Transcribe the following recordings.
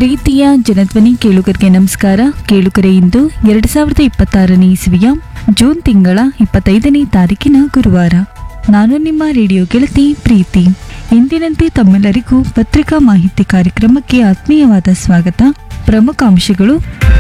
ಪ್ರೀತಿಯ ಜನಧ್ವನಿ ಕೇಳುಗರಿಗೆ ನಮಸ್ಕಾರ ಕೇಳುಗರೆ ಇಂದು ಎರಡು ಸಾವಿರದ ಇಪ್ಪತ್ತಾರನೇ ಇಸವಿಯ ಜೂನ್ ತಿಂಗಳ ಇಪ್ಪತ್ತೈದನೇ ತಾರೀಕಿನ ಗುರುವಾರ ನಾನು ನಿಮ್ಮ ರೇಡಿಯೋ ಗೆಳತಿ ಪ್ರೀತಿ ಎಂದಿನಂತೆ ತಮ್ಮೆಲ್ಲರಿಗೂ ಪತ್ರಿಕಾ ಮಾಹಿತಿ ಕಾರ್ಯಕ್ರಮಕ್ಕೆ ಆತ್ಮೀಯವಾದ ಸ್ವಾಗತ ಪ್ರಮುಖ ಅಂಶಗಳು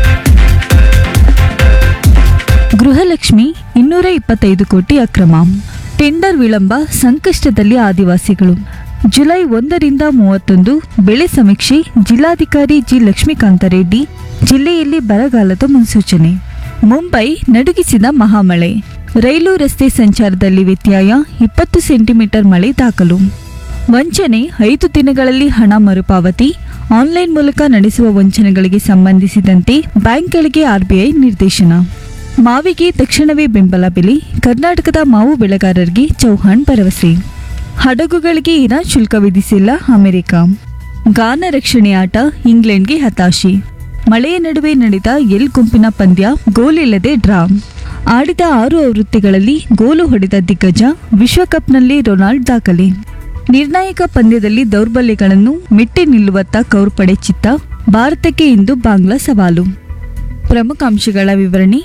ಗೃಹಲಕ್ಷ್ಮಿ ಇನ್ನೂರ ಇಪ್ಪತ್ತೈದು ಕೋಟಿ ಅಕ್ರಮ ಟೆಂಡರ್ ವಿಳಂಬ ಸಂಕಷ್ಟದಲ್ಲಿ ಆದಿವಾಸಿಗಳು ಜುಲೈ ಒಂದರಿಂದ ಮೂವತ್ತೊಂದು ಬೆಳೆ ಸಮೀಕ್ಷೆ ಜಿಲ್ಲಾಧಿಕಾರಿ ಜಿ ಲಕ್ಷ್ಮೀಕಾಂತ ರೆಡ್ಡಿ ಜಿಲ್ಲೆಯಲ್ಲಿ ಬರಗಾಲದ ಮುನ್ಸೂಚನೆ ಮುಂಬೈ ನಡುಗಿಸಿದ ಮಹಾಮಳೆ ರೈಲು ರಸ್ತೆ ಸಂಚಾರದಲ್ಲಿ ವ್ಯತ್ಯಯ ಇಪ್ಪತ್ತು ಸೆಂಟಿಮೀಟರ್ ಮಳೆ ದಾಖಲು ವಂಚನೆ ಐದು ದಿನಗಳಲ್ಲಿ ಹಣ ಮರುಪಾವತಿ ಆನ್ಲೈನ್ ಮೂಲಕ ನಡೆಸುವ ವಂಚನೆಗಳಿಗೆ ಸಂಬಂಧಿಸಿದಂತೆ ಬ್ಯಾಂಕ್ಗಳಿಗೆ ಆರ್ಬಿಐ ನಿರ್ದೇಶನ ಮಾವಿಗೆ ತಕ್ಷಣವೇ ಬೆಂಬಲ ಬೆಲೆ ಕರ್ನಾಟಕದ ಮಾವು ಬೆಳೆಗಾರರಿಗೆ ಚೌಹಾಣ್ ಭರವಸೆ ಹಡಗುಗಳಿಗೆ ಇರಾನ್ ಶುಲ್ಕ ವಿಧಿಸಿಲ್ಲ ಅಮೆರಿಕ ಗಾನ ರಕ್ಷಣೆ ಆಟ ಇಂಗ್ಲೆಂಡ್ಗೆ ಹತಾಶೆ ಮಳೆಯ ನಡುವೆ ನಡೆದ ಎಲ್ ಗುಂಪಿನ ಪಂದ್ಯ ಗೋಲಿಲ್ಲದೆ ಡ್ರಾ ಆಡಿದ ಆರು ಆವೃತ್ತಿಗಳಲ್ಲಿ ಗೋಲು ಹೊಡೆದ ದಿಗ್ಗಜ ವಿಶ್ವಕಪ್ನಲ್ಲಿ ರೊನಾಲ್ಡ್ ದಾಖಲೆ ನಿರ್ಣಾಯಕ ಪಂದ್ಯದಲ್ಲಿ ದೌರ್ಬಲ್ಯಗಳನ್ನು ಮೆಟ್ಟಿ ನಿಲ್ಲುವತ್ತ ಕೌರ್ ಪಡೆ ಚಿತ್ತ ಭಾರತಕ್ಕೆ ಇಂದು ಬಾಂಗ್ಲಾ ಸವಾಲು ಪ್ರಮುಖ ಅಂಶಗಳ ವಿವರಣೆ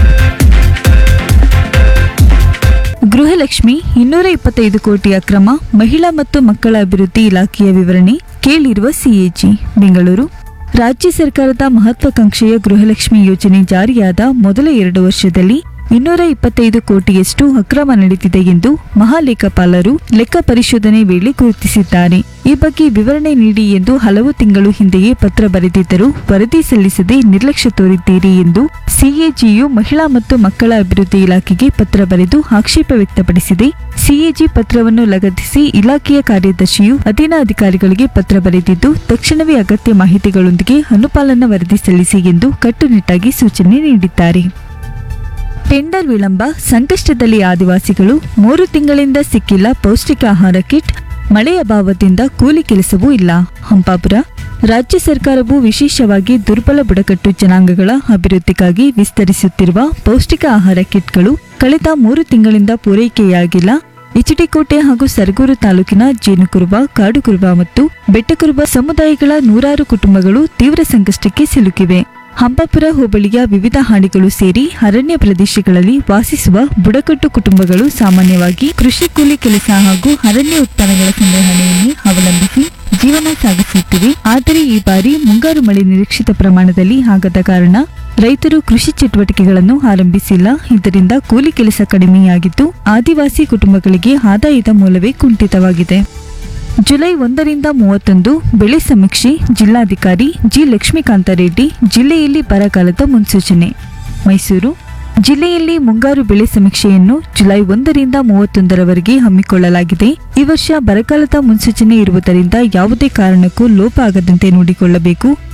ಗೃಹಲಕ್ಷ್ಮಿ ಇನ್ನೂರ ಇಪ್ಪತ್ತೈದು ಕೋಟಿ ಅಕ್ರಮ ಮಹಿಳಾ ಮತ್ತು ಮಕ್ಕಳ ಅಭಿವೃದ್ಧಿ ಇಲಾಖೆಯ ವಿವರಣೆ ಕೇಳಿರುವ ಸಿಎಜಿ ಬೆಂಗಳೂರು ರಾಜ್ಯ ಸರ್ಕಾರದ ಮಹತ್ವಾಕಾಂಕ್ಷೆಯ ಗೃಹಲಕ್ಷ್ಮಿ ಯೋಜನೆ ಜಾರಿಯಾದ ಮೊದಲ ಎರಡು ವರ್ಷದಲ್ಲಿ ಇನ್ನೂರ ಇಪ್ಪತ್ತೈದು ಕೋಟಿಯಷ್ಟು ಅಕ್ರಮ ನಡೆದಿದೆ ಎಂದು ಮಹಾಲೇಖಪಾಲರು ಲೆಕ್ಕ ಪರಿಶೋಧನೆ ವೇಳೆ ಗುರುತಿಸಿದ್ದಾರೆ ಈ ಬಗ್ಗೆ ವಿವರಣೆ ನೀಡಿ ಎಂದು ಹಲವು ತಿಂಗಳು ಹಿಂದೆಯೇ ಪತ್ರ ಬರೆದಿದ್ದರೂ ವರದಿ ಸಲ್ಲಿಸದೆ ನಿರ್ಲಕ್ಷ್ಯ ತೋರಿದ್ದೀರಿ ಎಂದು ಸಿಎಜಿಯು ಮಹಿಳಾ ಮತ್ತು ಮಕ್ಕಳ ಅಭಿವೃದ್ಧಿ ಇಲಾಖೆಗೆ ಪತ್ರ ಬರೆದು ಆಕ್ಷೇಪ ವ್ಯಕ್ತಪಡಿಸಿದೆ ಸಿಎಜಿ ಪತ್ರವನ್ನು ಲಗತ್ತಿಸಿ ಇಲಾಖೆಯ ಕಾರ್ಯದರ್ಶಿಯು ಅಧೀನ ಅಧಿಕಾರಿಗಳಿಗೆ ಪತ್ರ ಬರೆದಿದ್ದು ತಕ್ಷಣವೇ ಅಗತ್ಯ ಮಾಹಿತಿಗಳೊಂದಿಗೆ ಅನುಪಾಲನಾ ವರದಿ ಸಲ್ಲಿಸಿ ಎಂದು ಕಟ್ಟುನಿಟ್ಟಾಗಿ ಸೂಚನೆ ನೀಡಿದ್ದಾರೆ ಟೆಂಡರ್ ವಿಳಂಬ ಸಂಕಷ್ಟದಲ್ಲಿ ಆದಿವಾಸಿಗಳು ಮೂರು ತಿಂಗಳಿಂದ ಸಿಕ್ಕಿಲ್ಲ ಪೌಷ್ಟಿಕ ಆಹಾರ ಕಿಟ್ ಮಳೆ ಅಭಾವದಿಂದ ಕೂಲಿ ಕೆಲಸವೂ ಇಲ್ಲ ಹಂಪಾಪುರ ರಾಜ್ಯ ಸರ್ಕಾರವು ವಿಶೇಷವಾಗಿ ದುರ್ಬಲ ಬುಡಕಟ್ಟು ಜನಾಂಗಗಳ ಅಭಿವೃದ್ಧಿಗಾಗಿ ವಿಸ್ತರಿಸುತ್ತಿರುವ ಪೌಷ್ಟಿಕ ಆಹಾರ ಕಿಟ್ಗಳು ಕಳೆದ ಮೂರು ತಿಂಗಳಿಂದ ಪೂರೈಕೆಯಾಗಿಲ್ಲ ಎಚ್ಡಿಕೋಟೆ ಹಾಗೂ ಸರಗೂರು ತಾಲೂಕಿನ ಜೇನುಕುರುಬ ಕಾಡುಕುರುಬ ಮತ್ತು ಬೆಟ್ಟಕುರುಬ ಸಮುದಾಯಗಳ ನೂರಾರು ಕುಟುಂಬಗಳು ತೀವ್ರ ಸಂಕಷ್ಟಕ್ಕೆ ಸಿಲುಕಿವೆ ಹಂಪಾಪುರ ಹೋಬಳಿಯ ವಿವಿಧ ಹಾಡಿಗಳು ಸೇರಿ ಅರಣ್ಯ ಪ್ರದೇಶಗಳಲ್ಲಿ ವಾಸಿಸುವ ಬುಡಕಟ್ಟು ಕುಟುಂಬಗಳು ಸಾಮಾನ್ಯವಾಗಿ ಕೃಷಿ ಕೂಲಿ ಕೆಲಸ ಹಾಗೂ ಅರಣ್ಯ ಉತ್ಪನ್ನಗಳ ಸಂಗ್ರಹಣೆಯನ್ನು ಅವಲಂಬಿಸಿ ಜೀವನ ಸಾಗಿಸುತ್ತಿವೆ ಆದರೆ ಈ ಬಾರಿ ಮುಂಗಾರು ಮಳೆ ನಿರೀಕ್ಷಿತ ಪ್ರಮಾಣದಲ್ಲಿ ಆಗದ ಕಾರಣ ರೈತರು ಕೃಷಿ ಚಟುವಟಿಕೆಗಳನ್ನು ಆರಂಭಿಸಿಲ್ಲ ಇದರಿಂದ ಕೂಲಿ ಕೆಲಸ ಕಡಿಮೆಯಾಗಿದ್ದು ಆದಿವಾಸಿ ಕುಟುಂಬಗಳಿಗೆ ಆದಾಯದ ಮೂಲವೇ ಕುಂಠಿತವಾಗಿದೆ ಜುಲೈ ಒಂದರಿಂದ ಮೂವತ್ತೊಂದು ಬೆಳೆ ಸಮೀಕ್ಷೆ ಜಿಲ್ಲಾಧಿಕಾರಿ ಜಿ ಲಕ್ಷ್ಮೀಕಾಂತ ರೆಡ್ಡಿ ಜಿಲ್ಲೆಯಲ್ಲಿ ಬರಗಾಲದ ಮುನ್ಸೂಚನೆ ಮೈಸೂರು ಜಿಲ್ಲೆಯಲ್ಲಿ ಮುಂಗಾರು ಬೆಳೆ ಸಮೀಕ್ಷೆಯನ್ನು ಜುಲೈ ಒಂದರಿಂದ ಮೂವತ್ತೊಂದರವರೆಗೆ ಹಮ್ಮಿಕೊಳ್ಳಲಾಗಿದೆ ಈ ವರ್ಷ ಬರಗಾಲದ ಮುನ್ಸೂಚನೆ ಇರುವುದರಿಂದ ಯಾವುದೇ ಕಾರಣಕ್ಕೂ ಲೋಪ ಆಗದಂತೆ ನೋಡಿಕೊಳ್ಳಬೇಕು